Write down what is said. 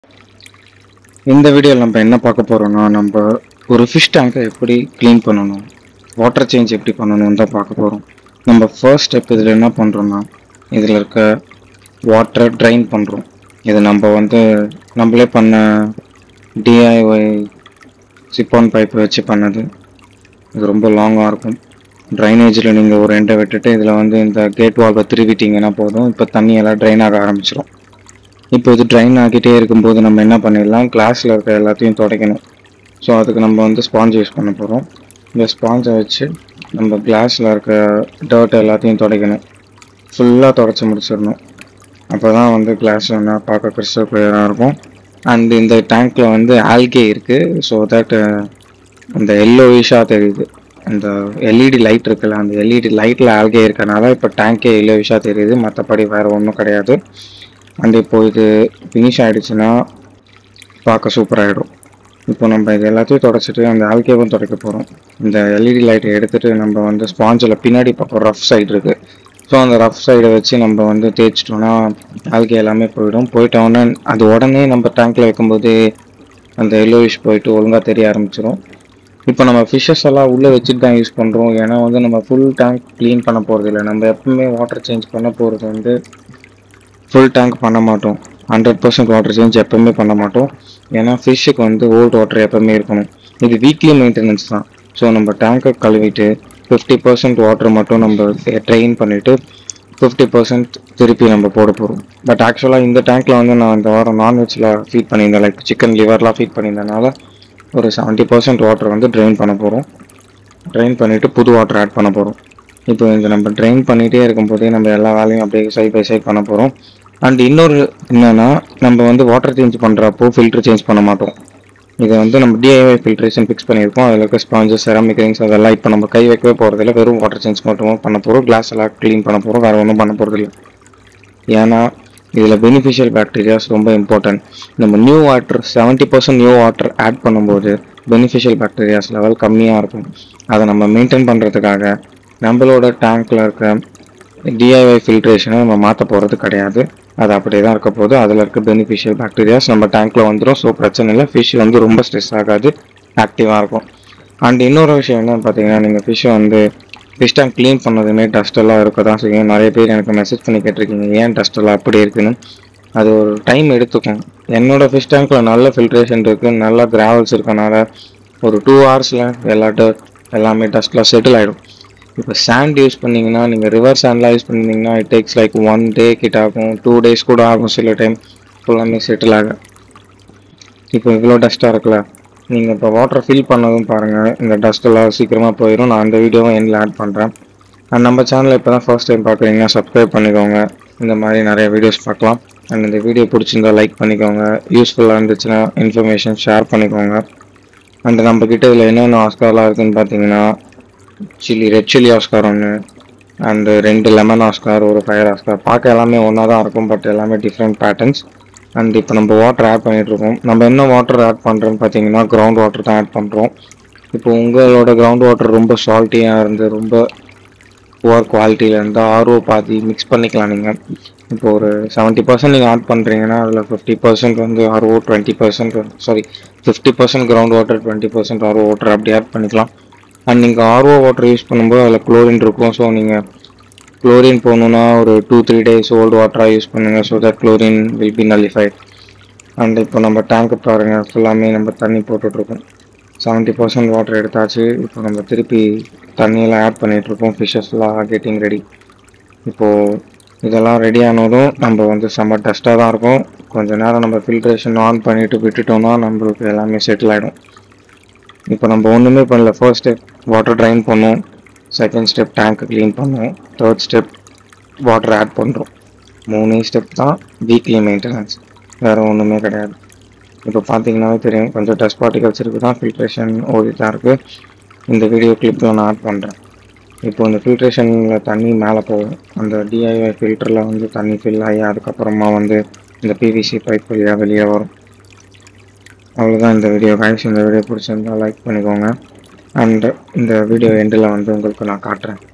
இந்த வீடியோவில் நம்ம என்ன பார்க்க போகிறோம்னா நம்ம ஒரு ஃபிஷ் டேங்கை எப்படி க்ளீன் பண்ணணும் வாட்டர் சேஞ்ச் எப்படி பண்ணணும் தான் பார்க்க போகிறோம் நம்ம ஃபர்ஸ்ட் ஸ்டெப் இதில் என்ன பண்ணுறோம்னா இதில் இருக்க வாட்டரை ட்ரைன் பண்ணுறோம் இது நம்ம வந்து நம்மளே பண்ண டிஐஒய் சிப்பான் பைப் வச்சு பண்ணது இது ரொம்ப லாங்காக இருக்கும் ட்ரைனேஜில் நீங்கள் ஒரு எண்டை விட்டுட்டு இதில் வந்து இந்த கேட் வால்வை திருவிட்டீங்கன்னா போதும் இப்போ தண்ணி எல்லாம் ட்ரைன் ஆக ஆரம்பிச்சிடும் இப்போ இது ட்ரைன் ஆகிட்டே இருக்கும்போது நம்ம என்ன பண்ணிடலாம் கிளாஸில் இருக்க எல்லாத்தையும் துடைக்கணும் ஸோ அதுக்கு நம்ம வந்து ஸ்பாஞ்ச் யூஸ் பண்ண போகிறோம் இந்த ஸ்பாஞ்சை வச்சு நம்ம கிளாஸில் இருக்க டர்ட் எல்லாத்தையும் துடைக்கணும் ஃபுல்லாக துடைச்சி முடிச்சிடணும் அப்போ தான் வந்து கிளாஸ் வந்து பார்க்க கிறிஸ்டல் கிளியராக இருக்கும் அண்ட் இந்த டேங்க்கில் வந்து ஆல்கே இருக்குது ஸோ தட் இந்த எல்லோவிஷாக தெரியுது அந்த எல்இடி லைட் இருக்குல்ல அந்த எல்இடி லைட்டில் ஆல்கே இருக்கனால இப்போ டேங்கே எல்லோவிஷாக தெரியுது மற்றபடி வேறு ஒன்றும் கிடையாது அண்ட் இப்போ இது ஃபினிஷ் ஆகிடுச்சுன்னா பார்க்க சூப்பராகிடும் இப்போ நம்ம இது எல்லாத்தையும் தொடச்சிட்டு அந்த ஆல்கேவும் துடைக்க போகிறோம் இந்த எல்இடி லைட்டை எடுத்துகிட்டு நம்ம வந்து ஸ்பாஞ்சில் பின்னாடி பக்கம் ரஃப் சைடு இருக்குது ஸோ அந்த ரஃப் சைடை வச்சு நம்ம வந்து தேய்ச்சிட்டோம்னா ஆல்கே எல்லாமே போயிடும் போயிட்டோன்னே அது உடனே நம்ம டேங்க்கில் வைக்கும்போது அந்த எல்லோவிஷ் போயிட்டு ஒழுங்காக தெரிய ஆரம்பிச்சிடும் இப்போ நம்ம ஃபிஷ்ஷஸ் எல்லாம் உள்ளே வச்சுட்டு தான் யூஸ் பண்ணுறோம் ஏன்னா வந்து நம்ம ஃபுல் டேங்க் க்ளீன் பண்ண போகிறது இல்லை நம்ம எப்பவுமே வாட்டர் சேஞ்ச் பண்ண போகிறது வந்து ஃபுல் டேங்க் பண்ண மாட்டோம் ஹண்ட்ரட் பர்சன்ட் வாட்டர் சேஞ்ச் எப்பவுமே பண்ண மாட்டோம் ஏன்னா ஃபிஷ்ஷுக்கு வந்து ஓல்ட் வாட்டர் எப்பவுமே இருக்கணும் இது வீக்லி மெயின்டெனன்ஸ் தான் ஸோ நம்ம டேங்கை கழுவிட்டு ஃபிஃப்டி பர்சன்ட் வாட்டர் மட்டும் நம்ம ட்ரெயின் பண்ணிவிட்டு ஃபிஃப்டி பர்சன்ட் திருப்பி நம்ம போட போகிறோம் பட் ஆக்சுவலாக இந்த டேங்க்கில் வந்து நான் இந்த வாரம் நான்வெஜ்ஜில் ஃபீட் பண்ணியிருந்தேன் லைக் சிக்கன் லிவர்லாம் ஃபீட் பண்ணியிருந்தனால ஒரு செவன்ட்டி பர்சன்ட் வாட்டர் வந்து ட்ரெயின் பண்ண போகிறோம் ட்ரெயின் பண்ணிவிட்டு புது வாட்டர் ஆட் பண்ண போகிறோம் இப்போ இந்த நம்ம ட்ரெயின் பண்ணிகிட்டே இருக்கும்போதே நம்ம எல்லா வேலையும் அப்படியே சைட் பை சைட் பண்ண போகிறோம் அண்ட் இன்னொரு என்னென்னா நம்ம வந்து வாட்டர் சேஞ்ச் பண்ணுறப்போ ஃபில்டர் சேஞ்ச் பண்ண மாட்டோம் இதை வந்து நம்ம டிஐஒய் ஃபில்ட்ரேஷன் ஃபிக்ஸ் பண்ணியிருக்கோம் அதில் இருக்க ஸ்பாஞ்சஸ் செராமிக் ரிங்ஸ் அதெல்லாம் இப்போ நம்ம கை வைக்கவே போகிறதில்ல வெறும் வாட்டர் சேஞ்ச் மட்டும் பண்ண போகிறோம் கிளாஸ் எல்லாம் க்ளீன் பண்ண போகிறோம் வேறு ஒன்றும் பண்ண போகிறதில்ல ஏன்னா இதில் பெனிஃபிஷியல் பாக்டீரியாஸ் ரொம்ப இம்பார்ட்டன்ட் நம்ம new water seventy percent new water add பண்ணும்போது பெனிஃபிஷியல் பாக்டீரியாஸ் லெவல் கம்மியாக இருக்கும் அதை நம்ம மெயின்டைன் பண்ணுறதுக்காக நம்மளோட டேங்க்கில் இருக்க டிஐஒய் ஃபில்ட்ரேஷனை நம்ம மாற்ற போகிறது கிடையாது அது அப்படியே தான் இருக்க போது அதில் இருக்க பெனிஃபிஷியல் பாக்டீரியாஸ் நம்ம டேங்க்கில் வந்துடும் ஸோ பிரச்சனை இல்லை ஃபிஷ் வந்து ரொம்ப ஸ்ட்ரெஸ் ஆகாது ஆக்டிவாக இருக்கும் அண்ட் இன்னொரு விஷயம் என்னன்னு பார்த்தீங்கன்னா நீங்கள் ஃபிஷ்ஷை வந்து ஃபிஷ் டேங்க் க்ளீன் பண்ணதுமே டஸ்ட் எல்லாம் இருக்க தான் செய்யும் நிறைய பேர் எனக்கு மெசேஜ் பண்ணி கேட்டிருக்கீங்க ஏன் டஸ்ட் எல்லாம் அப்படி இருக்குன்னு அது ஒரு டைம் எடுத்துக்கும் என்னோட ஃபிஷ் டேங்க்கில் நல்ல ஃபில்ட்ரேஷன் இருக்குது நல்ல கிராவல்ஸ் இருக்கனால ஒரு டூ ஹவர்ஸில் எல்லா dirt எல்லாமே டஸ்ட்லாம் செட்டில் ஆகிடும் இப்போ சாண்ட் யூஸ் பண்ணீங்கன்னா நீங்கள் ரிவர் சாண்ட்லாம் யூஸ் பண்ணிங்கன்னா it takes like one day கிட்ட ஆகும் டூ டேஸ் கூட ஆகும் சில டைம் ஃபுல்லாமே செட்டில் ஆக இப்போ இவ்வளோ டஸ்ட்டாக இருக்குல்ல நீங்கள் இப்போ வாட்டர் ஃபில் பண்ணதும் பாருங்கள் இந்த டஸ்ட் எல்லாம் சீக்கிரமாக போயிடும் நான் அந்த வீடியோவை எண்டில் ஆட் பண்ணுறேன் அண்ட் நம்ம சேனலை இப்போ தான் ஃபர்ஸ்ட் டைம் பார்க்குறீங்கன்னா சப்ஸ்கிரைப் பண்ணிக்கோங்க இந்த மாதிரி நிறைய வீடியோஸ் பார்க்கலாம் அண்ட் இந்த வீடியோ பிடிச்சிருந்தா லைக் பண்ணிக்கோங்க யூஸ்ஃபுல்லாக இருந்துச்சுன்னா இன்ஃபர்மேஷன் ஷேர் பண்ணிக்கோங்க அண்ட் நம்ம கிட்ட இதில் என்னென்ன ஆஸ்கார்லாம் இருக்குதுன்னு பார்த்தீங்கன்னா சில்லி ரெட் சில்லி ஆஸ்கார் ஒன்று அண்டு ரெண்டு லெமன் ஆஸ்கார் ஒரு ஃபயர் ஆஸ்கார் பார்க்க எல்லாமே ஒன்றா தான் இருக்கும் பட் எல்லாமே டிஃப்ரெண்ட் பேட்டர்ன்ஸ் அண்ட் இப்போ நம்ம வாட்டர் ஆட் பண்ணிட்டு இருக்கோம் நம்ம என்ன வாட்டர் ஆட் பண்ணுறோன்னு பார்த்தீங்கன்னா கிரவுண்ட் வாட்டர் தான் ஆட் பண்ணுறோம் இப்போ உங்களோட கிரவுண்ட் வாட்டர் ரொம்ப சால்ட்டியாக இருந்து ரொம்ப புவர் குவாலிட்டியில் இருந்தால் ஆர்ஓ பாதி மிக்ஸ் பண்ணிக்கலாம் நீங்கள் இப்போ ஒரு செவன்ட்டி பர்சன்ட் நீங்கள் ஆட் பண்ணுறீங்கன்னா அதில் ஃபிஃப்டி பர்சன்ட் வந்து R O twenty percent sorry fifty percent ground water twenty percent R O water அப்படி ஆட் பண்ணிக்கலாம் அண்ட் நீங்கள் ஆர்ஓ வாட்டர் யூஸ் பண்ணும்போது அதில் குளோரின் இருக்கும் ஸோ நீங்கள் குளோரின் போகணுன்னா ஒரு டூ த்ரீ டேஸ் ஓல்டு வாட்டராக யூஸ் பண்ணுங்கள் so that chlorine will be nullified and இப்போ நம்ம டேங்க்கு பாருங்கள் ஃபுல்லாமே நம்ம தண்ணி போட்டுட்ருக்கோம் செவன்ட்டி பர்சன்ட் வாட்டர் எடுத்தாச்சு இப்போ நம்ம திருப்பி தண்ணியெல்லாம் ஆட் பண்ணிகிட்ருக்கோம் ஃபிஷ்ஷஸ்லாம் கெட்டிங் ரெடி இப்போது இதெல்லாம் ரெடி ஆனதும் நம்ம வந்து செம்ம டஸ்ட்டாக தான் இருக்கும் கொஞ்ச நேரம் நம்ம ஃபில்ட்ரேஷன் ஆன் பண்ணிவிட்டு விட்டுட்டோம்னா நம்மளுக்கு எல்லாமே செட்டில் ஆகிடும் இப்போ நம்ம ஒன்றுமே பண்ணல ஃபர்ஸ்ட் ஸ்டெப் வாட்டர் ட்ரைன் பண்ணோம் செகண்ட் ஸ்டெப் டேங்க்கை க்ளீன் பண்ணோம் தேர்ட் ஸ்டெப் வாட்டர் ஆட் பண்ணுறோம் மூணே ஸ்டெப் தான் வீக்லி மெயின்டெனன்ஸ் வேறு ஒன்றுமே கிடையாது இப்போ பார்த்தீங்கன்னாவே தெரியும் கொஞ்சம் டஸ்ட் பார்ட்டிகல்ஸ் இருக்குது தான் ஃபில்ட்ரேஷன் ஓடி தான் இருக்குது இந்த வீடியோ கிளிப்பில் நான் ஆட் பண்ணுறேன் இப்போ இந்த ஃபில்ட்ரேஷனில் தண்ணி மேலே போகும் அந்த டிஐஒய் ஃபில்டரில் வந்து தண்ணி ஃபில் ஆகி அதுக்கப்புறமா வந்து இந்த பிவிசி பைப் வழியாக வெளியே வரும் அவ்வளோதான் இந்த வீடியோ கைஸ் இந்த வீடியோ பிடிச்சிருந்தா லைக் பண்ணிக்கோங்க அண்ட் இந்த வீடியோ எண்டில் வந்து உங்களுக்கு நான் காட்டுறேன்